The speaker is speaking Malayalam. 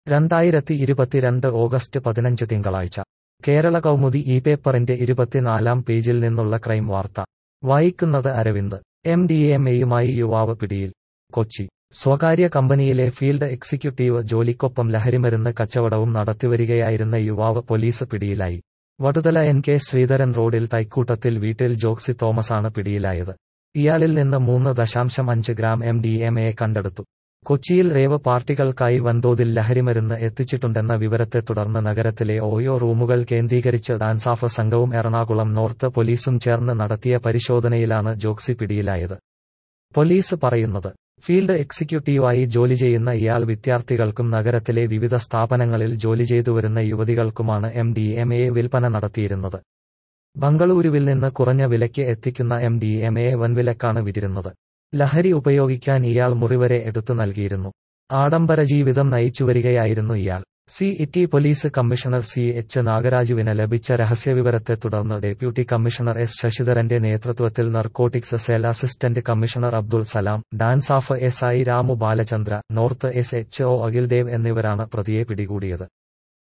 രണ്ടായിരത്തി ഇരുപത്തിരണ്ട് ഓഗസ്റ്റ് പതിനഞ്ച് തിങ്കളാഴ്ച കേരള കൗമുദി ഈ പേപ്പറിന്റെ ഇരുപത്തിനാലാം പേജിൽ നിന്നുള്ള ക്രൈം വാർത്ത വായിക്കുന്നത് അരവിന്ദ് എം ഡി എം എയുമായി യുവാവ് പിടിയിൽ കൊച്ചി സ്വകാര്യ കമ്പനിയിലെ ഫീൽഡ് എക്സിക്യൂട്ടീവ് ജോലിക്കൊപ്പം ലഹരിമരുന്ന് കച്ചവടവും നടത്തിവരികയായിരുന്ന യുവാവ് പോലീസ് പിടിയിലായി വടുതല എൻ കെ ശ്രീധരൻ റോഡിൽ തൈക്കൂട്ടത്തിൽ വീട്ടിൽ ജോക്സി തോമസാണ് പിടിയിലായത് ഇയാളിൽ നിന്ന് മൂന്ന് ദശാംശം അഞ്ച് gram M D M A കണ്ടെടുത്തു കൊച്ചിയിൽ റേവ് പാർട്ടികൾക്കായി വൻതോതിൽ ലഹരിമരുന്ന് എത്തിച്ചിട്ടുണ്ടെന്ന വിവരത്തെ തുടർന്ന് നഗരത്തിലെ ഓയോ റൂമുകൾ കേന്ദ്രീകരിച്ച് ഡാൻസാഫ് സംഘവും എറണാകുളം നോർത്ത് പോലീസും ചേർന്ന് നടത്തിയ പരിശോധനയിലാണ് ജോക്സി പിടിയിലായത് പോലീസ് പറയുന്നത് ഫീൽഡ് എക്സിക്യൂട്ടീവായി ജോലി ചെയ്യുന്ന ഇയാൾ വിദ്യാർത്ഥികൾക്കും നഗരത്തിലെ വിവിധ സ്ഥാപനങ്ങളിൽ ജോലി ചെയ്തുവരുന്ന യുവതികൾക്കുമാണ് എം ഡി എം എ വിൽപ്പന നടത്തിയിരുന്നത് ബംഗളൂരുവിൽ നിന്ന് കുറഞ്ഞ വിലയ്ക്ക് എത്തിക്കുന്ന എം ഡി എം എ വൻവിലക്കാണ് വിതിരുന്നത് ലഹരി ഉപയോഗിക്കാൻ ഇയാൾ മുറിവരെ എടുത്തു നൽകിയിരുന്നു ആഡംബര ജീവിതം നയിച്ചുവരികയായിരുന്നു ഇയാൾ city police commissioner C H നാഗരാജുവിന് ലഭിച്ച രഹസ്യവിവരത്തെ തുടർന്ന് ഡെപ്യൂട്ടി കമ്മീഷണർ എസ് ശശിധരന്റെ നേതൃത്വത്തിൽ narcotics cell assistant commissioner Abdul Salam DANSAF S I Ramu Balachandra north S H O Akhildev എന്നിവരാണ് പ്രതിയെ പിടികൂടിയത്